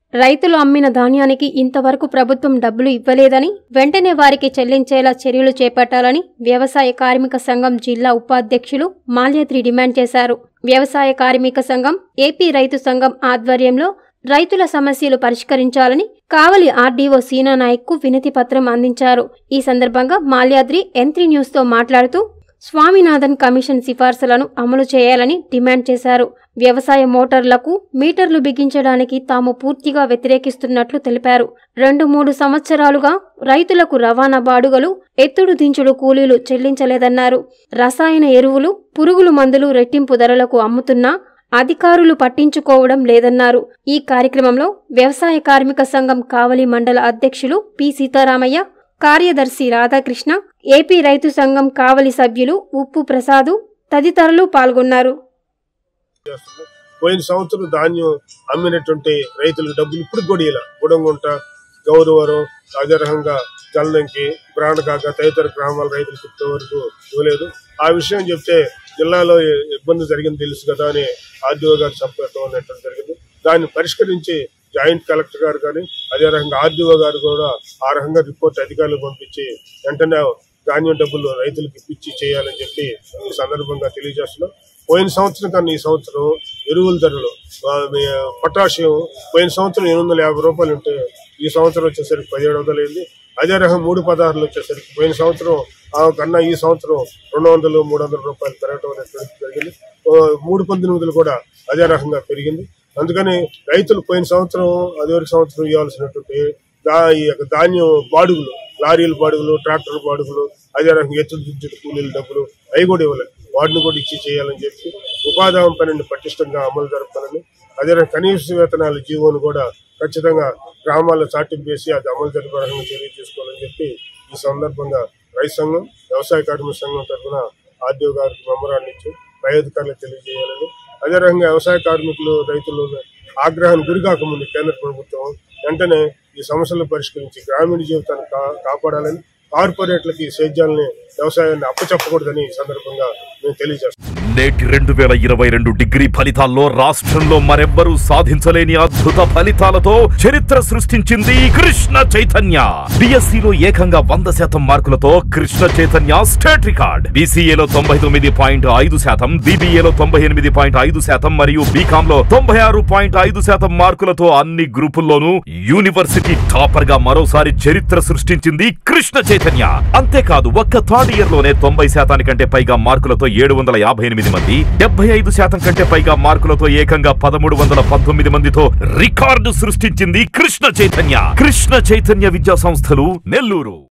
రైతులు అమ్మిన ధాన్యానికి ఇంతవరకు ప్రభుత్వం డబ్బులు ఇవ్వలేదని వెంటనే వారికి చెల్లించేలా చర్యలు చేపట్టాలని వ్యవసాయ కార్మిక సంఘం జిల్లా ఉపాధ్యక్షులు మాల్యాద్రి డిమాండ్ చేశారు వ్యవసాయ కార్మిక సంఘం ఏపీ రైతు సంఘం ఆధ్వర్యంలో రైతుల సమస్యలు పరిష్కరించాలని కావలి ఆర్డీఓ సీనా నాయక్కు వినతి పత్రం అందించారు ఈ సందర్భంగా మాల్యాద్రి ఎంత్రీ న్యూస్తో మాట్లాడుతూ స్వామినాథన్ కమిషన్ సిఫార్సులను అమలు చేయాలని డిమాండ్ చేశారు వ్యవసాయ మోటార్లకు మీటర్లు బిగించడానికి తాము పూర్తిగా వ్యతిరేకిస్తున్నట్లు తెలిపారు రెండు మూడు సంవత్సరాలుగా రైతులకు రవాణా బాడుగలు ఎత్తుడు దించుడు కూలీలు చెల్లించలేదన్నారు రసాయన ఎరువులు పురుగులు మందులు రెట్టింపు ధరలకు అమ్ముతున్నా అధికారులు పట్టించుకోవడం లేదన్నారు ఈ కార్యక్రమంలో వ్యవసాయ కార్మిక సంఘం కావలి మండల అధ్యక్షులు పి సీతారామయ్య కార్యదర్శి రాధాకృష్ణ ఏపీ రైతు సంఘం కావలి సభ్యులు ఉప్పు ప్రసాదు తదితరులు పాల్గొన్నారు చేస్తుంది పోయిన సంవత్సరం ధాన్యం అమ్మినటువంటి రైతులకు డబ్బులు ఇప్పుడు కూడా ఇలా గుడంగుంట గౌరవరం అదేరకంగా జల్లంకి బ్రాండకాక తదితర గ్రామాల రైతులకు ఇంతవరకు ఇవ్వలేదు ఆ విషయం చెప్తే జిల్లాలో ఇబ్బంది జరిగింది తెలుసు కదా అని ఆర్డీఓ గారు చెప్పడం అనేటువంటి జరిగింది దాన్ని పరిష్కరించి జాయింట్ కలెక్టర్ గారు కానీ అదే రకంగా ఆర్డీఓ గారు కూడా ఆ రకంగా రిపోర్ట్ అధికారులకు పంపించి వెంటనే ధాన్యం డబ్బులు రైతులకు ఇప్పించి చేయాలని చెప్పి ఈ సందర్భంగా తెలియజేస్తున్నాం పోయిన సంవత్సరం కన్నా ఈ సంవత్సరం ఎరువుల ధరలు ఆ, మీ, పొటాషియం పోయిన సంవత్సరం ఎనిమిది వందల యాభై రూపాయలు ఉంటే ఈ సంవత్సరం వచ్చేసరికి పదిహేడు వందలు అయింది అదే రకం మూడు పదార్థాలు వచ్చేసరికి పోయిన సంవత్సరం ఆ కన్నా ఈ సంవత్సరం రెండు వందలు మూడు వందల రూపాయలు పెరగటం అనేటువంటి జరిగింది ఓ, మూడు పంతొమ్మిదిలు కూడా అదే రకంగా పెరిగింది అందుకని రైతులు పోయిన సంవత్సరం అదే వరకు సంవత్సరం ఇవ్వాల్సినటువంటి దా ఈ యొక్క ధాన్యం బాడుగులు లారీల బాడుగులు ట్రాక్టర్ బాడుగులు అదే రకంగా ఎత్తుడు దిద్దుడు కూలీల డబ్బులు అవి కూడా ఇవ్వలేదు వాటిని కూడా ఇచ్చి చేయాలని చెప్పి ఉపాధి హామీ పనిని పటిష్టంగా అమలు జరపాలని అదే రకంగా కనీస వేతనాల జీవోను కూడా ఖచ్చితంగా గ్రామాల్లో చాటింపు వేసి అది అమలు జరిపే రకంగా చర్య తీసుకోవాలని చెప్పి ఈ సందర్భంగా రైతు సంఘం వ్యవసాయ కార్మిక సంఘం తరఫున ఆర్డీఓ గారికి మెమరాన్ని ఇచ్చి పై అధికారులకు తెలియజేయాలని అదే రకంగా వ్యవసాయ కార్మికులు రైతులు ఆగ్రహానికి గురి కాకముందు కేంద్ర ప్రభుత్వం వెంటనే ఈ సమస్యలను పరిష్కరించి గ్రామీణ జీవితాన్ని కా- కాపాడాలని కార్పొరేట్లకి సేద్యాలని వ్యవసాయాన్ని అప్పచెప్పకూడదని ఈ సందర్భంగా మేము తెలియజేస్తాం నేటి రెండు వేల ఇరవై రెండు డిగ్రీ ఫలితాల్లో రాష్ట్రంలో మరెవ్వరూ సాధించలేని అద్భుత ఫలితాలతో చరిత్ర సృష్టించింది కృష్ణ చైతన్య బిఎస్సిలో ఏకంగా వంద శాతం మార్కులతో కృష్ణ చైతన్య స్టేట్ రికార్డ్ బీసీఏలో తొంభై తొమ్మిది పాయింట్ ఐదు శాతం బీబీఏలో తొంభై ఎనిమిది పాయింట్ ఐదు శాతం మరియు బీకామ్ లో తొంభై ఆరు పాయింట్ ఐదు శాతం మార్కులతో అన్ని గ్రూపుల్లోనూ యూనివర్సిటీ టాపర్ గా మరోసారి చరిత్ర సృష్టించింది కృష్ణ చైతన్య అంతేకాదు ఒక్క థర్డ్ ఇయర్ లోనే తొంభై శాతానికంటే పైగా మార్కులతో ఏడు వందల యాభై ఎనిమిది మంది డెబ్బై ఐదు శాతం కంటే పైగా మార్కులతో ఏకంగా పదమూడు వందల పంతొమ్మిది మందితో రికార్డు సృష్టించింది కృష్ణ చైతన్య కృష్ణ చైతన్య విద్యా సంస్థలు నెల్లూరు